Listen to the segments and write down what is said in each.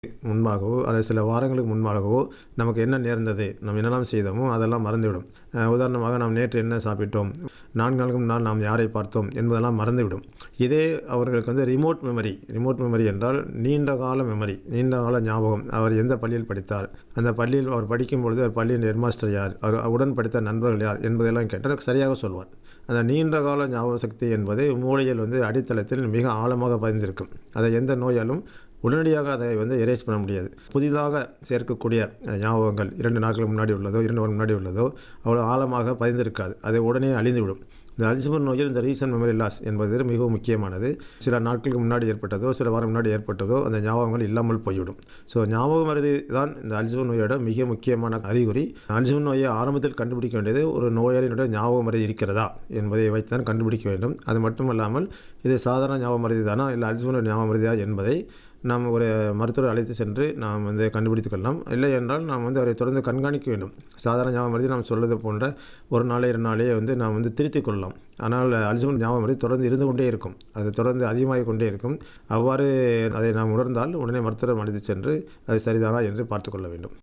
முன்பாகவோ அல்லது சில வாரங்களுக்கு முன்பாகவோ நமக்கு என்ன நேர்ந்தது நம்ம என்னெல்லாம் செய்தோமோ அதெல்லாம் மறந்துவிடும் அஹ் உதாரணமாக நாம் நேற்று என்ன சாப்பிட்டோம் நான்கு நாளுக்கு முன்னால் நாம் யாரை பார்த்தோம் என்பதெல்லாம் மறந்துவிடும் இதே அவர்களுக்கு வந்து ரிமோட் மெமரி ரிமோட் மெமரி என்றால் நீண்ட கால மெமரி நீண்ட கால ஞாபகம் அவர் எந்த பள்ளியில் படித்தார் அந்த பள்ளியில் அவர் படிக்கும் பொழுது அவர் பள்ளியின் ஹெட்மாஸ்டர் யார் அவர் உடன் படித்த நண்பர்கள் யார் என்பதெல்லாம் கேட்டால் சரியாக சொல்வார் அந்த நீண்ட கால ஞாபக சக்தி என்பது மூளையில் வந்து அடித்தளத்தில் மிக ஆழமாக பதிந்திருக்கும் அதை எந்த நோயாலும் உடனடியாக அதை வந்து எரேஸ் பண்ண முடியாது புதிதாக சேர்க்கக்கூடிய அஹ், ஞாபகங்கள் இரண்டு நாட்களுக்கு முன்னாடி உள்ளதோ இரண்டு வாரம் முன்னாடி உள்ளதோ அவ்வளோ ஆழமாக பதிந்திருக்காது அது உடனே அழிந்துவிடும் இந்த அல்சைமர் நோயில் இந்த ரீசன் மெமரி லாஸ் என்பது மிகவும் முக்கியமானது சில நாட்களுக்கு முன்னாடி ஏற்பட்டதோ சில வாரம் முன்னாடி ஏற்பட்டதோ அந்த ஞாபகங்கள் இல்லாமல் போய்விடும் ஸோ ஞாபகம் மருதி தான் இந்த அல்சைமர் நோயோட மிக முக்கியமான அறிகுறி அல்சைமர் நோயை ஆரம்பத்தில் கண்டுபிடிக்க வேண்டியது ஒரு நோயாளியினுடைய ஞாபக மருதி இருக்கிறதா என்பதை வைத்து தான் கண்டுபிடிக்க வேண்டும் அது மட்டுமல்லாமல் இது சாதாரண ஞாபக மருதி தானா இல்லை அல்சைமர் ஞாபக மருதியா என்பதை நாம் ஒரு மருத்துவர் அழைத்து சென்று நாம் வந்து கண்டுபிடித்துக் கொள்ளலாம் இல்லை என்றால் நாம் வந்து அவரை தொடர்ந்து கண்காணிக்க வேண்டும் சாதாரண ஞாபகம் மருதி நாம் சொல்வது போன்ற ஒரு நாளே இரண்டு நாளே வந்து நாம் வந்து திருத்திக் கொள்ளலாம் ஆனால் அல்சைமர் ஞாபகம் மருதி தொடர்ந்து இருந்து கொண்டே இருக்கும் அது தொடர்ந்து அதிகமாகிக் கொண்டே இருக்கும் அவ்வாறு அதை நாம் உணர்ந்தால் உடனே மருத்துவம் அழைத்து சென்று அது சரிதானா என்று பார்த்துக்கொள்ள வேண்டும்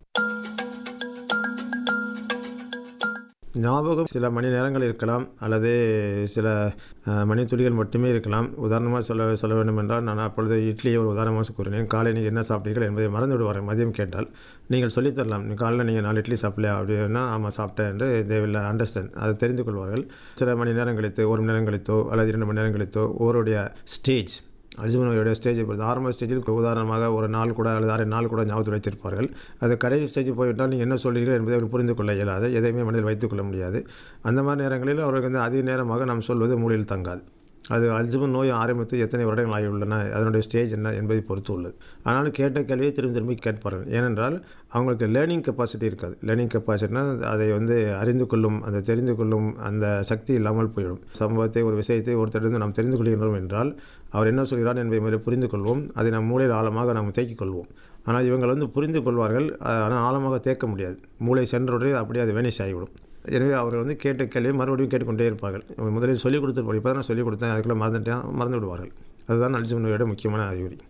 ஞாபகம் சில மணி நேரங்கள் இருக்கலாம் அல்லது சில அஹ், மணித்துளிகள் மட்டுமே இருக்கலாம் உதாரணமாக சொல்ல சொல்ல வேண்டும் என்றால் நான் அப்பொழுது இட்லியை ஒரு உதாரணமாக கூறினேன் காலை நீங்கள் என்ன சாப்பிட்டீர்கள் என்பதை மறந்து விடுவார் மதியம் கேட்டால் நீங்கள் சொல்லித் தரலாம் நீ காலையில் நீங்கள் நாலு இட்லி சாப்பிடலையா அப்படின்னா ஆமாம் சாப்பிட்டேன் என்று தே வில் அண்டர்ஸ்டாண்ட் அதை தெரிந்து கொள்வார்கள் சில மணி நேரம் கழித்து ஒரு மணி நேரம் கழித்தோ அல்லது இரண்டு மணி நேரம் கழித்தோ ஒவ்வொருடைய ஸ்டேஜ் அல்ஜிமனோடைய ஸ்டேஜை பொறுத்து ஆரம்ப ஸ்டேஜில் உதாரணமாக ஒரு நாள் கூட அல்லது அரை நாள் கூட ஞாபகத்தில் வைத்திருப்பார்கள் அது கடைசி ஸ்டேஜ் போய்விட்டால் நீங்கள் என்ன சொல்கிறீர்கள் என்பதை அவர் புரிந்து கொள்ள இயலாது எதையுமே மனதில் வைத்துக்கொள்ள முடியாது அந்த மாதிரி நேரங்களில் அவருக்கு வந்து அதிக நேரமாக நாம் சொல்வது மூலையில் தங்காது அது அல்ஜிமர் நோய் ஆரம்பித்து எத்தனை வருடங்கள் ஆகியுள்ளன அதனுடைய ஸ்டேஜ் என்ன என்பதை பொறுத்து உள்ளது ஆனாலும் கேட்ட கேள்வியை திரும்பி திரும்பி கேட்பார்கள் ஏனென்றால் அவங்களுக்கு லேர்னிங் கெப்பாசிட்டி இருக்காது லேர்னிங் கெப்பாசிட்டினா அதை வந்து அறிந்து கொள்ளும் அந்த தெரிந்து கொள்ளும் அந்த சக்தி இல்லாமல் போய்விடும் சம்பவத்தை ஒரு விஷயத்தை ஒருத்தரிடம் நாம் தெரிந்து கொள்கின்றோம் என்றால் அவர் என்ன சொல்கிறார் என்பதை முதலில் புரிந்து கொள்வோம் அதை நம் மூளையில் ஆழமாக நாம் தேக்கிக் கொள்வோம் ஆனால் இவங்கள் வந்து புரிந்து கொள்வார்கள் ஆனால் ஆழமாக தேக்க முடியாது மூளை சென்றவுடனே அப்படியே அது வேனிஷ் ஆகிவிடும் எனவே அவர்கள் வந்து கேட்ட கேள்வியை மறுபடியும் கேட்டுக்கொண்டே இருப்பார்கள் இவங்க முதலில் சொல்லிக் கொடுத்துருப்பாங்க இப்போ தான் நான் சொல்லிக் கொடுத்தேன் அதுக்குள்ள மறந்துட்டேன் மறந்து விடுவார்கள் அதுதான் அல்சைமர் நோயோட முக்கியமான அறிகுறி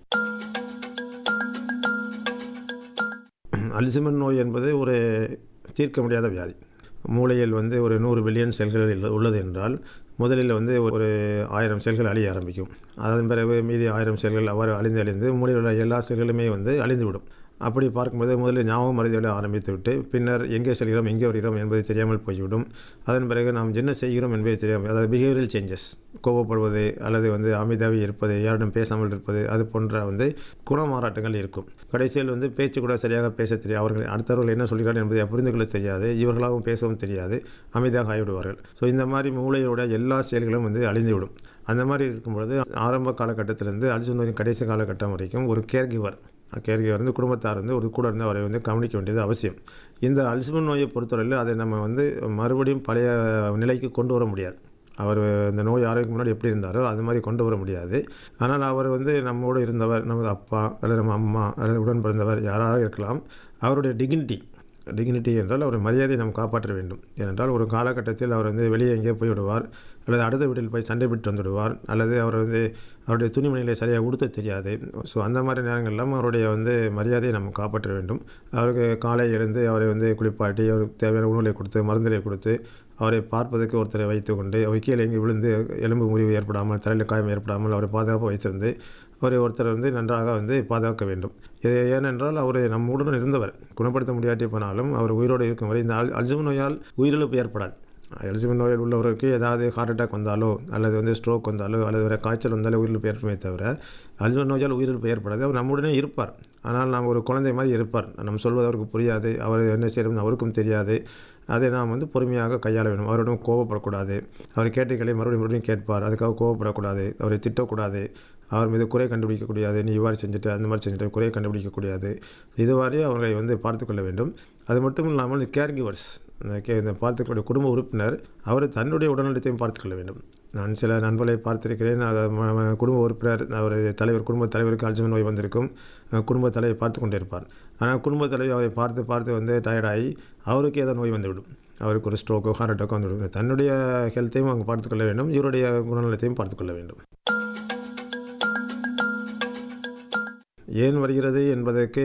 அல்சைமர் நோய் என்பது ஒரு தீர்க்க முடியாத வியாதி மூளையில் வந்து ஒரு நூறு பில்லியன் செல்கள் இல்ல- உள்ளது என்றால் முதலில் வந்து ஒரு ஆயிரம் செல்கள் அழிய ஆரம்பிக்கும் அதன் பிறகு மீதி ஆயிரம் செல்கள் அவ்வாறு அழிந்து அழிந்து மூளையில் உள்ள எல்லா செல்களுமே வந்து அழிந்துவிடும் அப்படி பார்க்கும்போது முதலில் ஞாபகம் மருதிகளை ஆரம்பித்து விட்டு பின்னர் எங்கே செல்கிறோம் எங்கே வருகிறோம் என்பது தெரியாமல் போய்விடும் அதன் பிறகு நாம் என்ன செய்கிறோம் என்பது தெரியாமல் அதாவது பிஹேவியரல் சேஞ்சஸ் கோபப்படுவது அல்லது வந்து அமைதியாகவே இருப்பது யாரிடம் பேசாமல் இருப்பது அது போன்ற வந்து குணமாறாட்டங்கள் இருக்கும் கடைசியில் வந்து பேச்சு கூட சரியாக பேச தெரியாது அவர்கள் அடுத்தவர்கள் என்ன சொல்கிறார்கள் என்பதை புரிந்து கொள்ள தெரியாது இவர்களாகவும் பேசவும் தெரியாது அமைதியாக ஆகிவிடுவார்கள் ஸோ இந்த மாதிரி மூளையோட எல்லா செயல்களும் வந்து அழிந்துவிடும் அந்த மாதிரி இருக்கும் பொழுது ஆரம்ப காலகட்டத்திலிருந்து அல்சைமரின் கடைசி காலகட்டம் வரைக்கும் ஒரு கேர் கிவர் கேர்கிவர் வந்து குடும்பத்தார் வந்து ஒரு கூட இருந்து அவரை வந்து கவனிக்க வேண்டியது அவசியம் இந்த அல்சைமர் நோயை பொறுத்தவரையில் அதை நம்ம வந்து மறுபடியும் பழைய நிலைக்கு கொண்டு வர முடியாது அவர் இந்த நோய் ஆரோக்கியம் முன்னாடி எப்படி இருந்தாரோ அது மாதிரி கொண்டு வர முடியாது ஆனால் அவர் வந்து நம்மோடு இருந்தவர் நமது அப்பா அல்லது நம்ம அம்மா அல்லது உடன் பிறந்தவர் யாராக இருக்கலாம் அவருடைய டிக்னிட்டி டிக்னிட்டி என்றால் அவர் மரியாதையை நாம் காப்பாற்ற வேண்டும் ஏனென்றால் ஒரு காலகட்டத்தில் அவர் வந்து வெளியே எங்கேயோ போய் விடுவார் அல்லது அடுத்த வீட்டில் போய் சண்டை விட்டு வந்து விடுவார் அல்லது அவர் வந்து அவருடைய துணிமணிகளை சரியாக உடுத்த தெரியாது ஸோ அந்த மாதிரி நேரங்கள்லாம் அவருடைய வந்து மரியாதையை நம்ம காப்பாற்ற வேண்டும் அவருக்கு காலை எழுந்து அவரை வந்து குளிப்பாட்டி அவருக்கு தேவையான உணவுகளை கொடுத்து மருந்துகளை கொடுத்து அவரை பார்ப்பதற்கு ஒருத்தரை வைத்துக்கொண்டு அவர் கீழே எங்கே விழுந்து எலும்பு முறிவு ஏற்படாமல் தலையில் காயம் ஏற்படாமல் அவரை பாதுகாப்பாக வைத்திருந்து அவரை ஒருத்தர் வந்து நன்றாக வந்து பாதுகாக்க வேண்டும் இது ஏனென்றால் அவர் நம்முடன் இருந்தவர் குணப்படுத்த முடியாட்டி போனாலும் அவர் உயிரோடு இருக்கும் வரை இந்த அல் அல்சைமர் நோயால் உயிரிழப்பு ஏற்படாது அல்சைமர் நோயில் உள்ளவருக்கு ஏதாவது ஹார்ட் அட்டாக் வந்தாலோ அல்லது வந்து ஸ்ட்ரோக் வந்தாலோ அல்லது வேறு காய்ச்சல் வந்தாலோ உயிரிழப்பு ஏற்படுமே தவிர அல்சைமர் நோயால் உயிரிழப்பு ஏற்படாது அவர் நம்முடனே இருப்பார் ஆனால் நாம் ஒரு குழந்தை மாதிரி இருப்பார் நம்ம சொல்வது அவருக்கு புரியாது அவர் என்ன செய்யணும்னு அவருக்கும் தெரியாது அதை நாம் வந்து பொறுமையாக கையாள வேண்டும் அவரிடம் கோவப்படக்கூடாது அவர் கேட்டுக்களை மறுபடியும் மறுபடியும் கேட்பார் அதுக்காக கோவப்படக்கூடாது அவரை திட்டக்கூடாது அவர் மீது குறை கண்டுபிடிக்கக்கூடாது நீ இவ்வாறு செஞ்சுட்டு அந்த மாதிரி செஞ்சுட்டு குறை கண்டுபிடிக்கக்கூடாது இதுவாறே அவர்களை வந்து பார்த்துக்கொள்ள வேண்டும் அது மட்டும் இல்லாமல் இந்த கேர் கிவர்ஸ் இந்த கே இந்த பார்த்துக்கூடிய குடும்ப உறுப்பினர் அவர் தன்னுடைய உடல்நலத்தையும் பார்த்துக்கொள்ள வேண்டும் நான் சில நண்பர்களை பார்த்திருக்கிறேன் அது ம- ம- குடும்ப உறுப்பினர் அவர் தலைவர் குடும்ப தலைவருக்கு அல்சைமர் நோய் வந்திருக்கும் அஹ் குடும்ப தலைவர் பார்த்து கொண்டே இருப்பார் ஆனால் குடும்ப தலைவர் அவரை பார்த்து பார்த்து வந்து டயர்டாகி அவருக்கு ஏதோ நோய் வந்துவிடும் அவருக்கு ஒரு ஸ்ட்ரோக்கோ ஹார்ட் அட்டாக்கோ வந்துவிடும் தன்னுடைய ஹெல்த்தையும் அவங்க பார்த்துக்கொள்ள வேண்டும் இவருடைய குணநலத்தையும் பார்த்துக்கொள்ள வேண்டும் ஏன் வருகிறது என்பதற்கு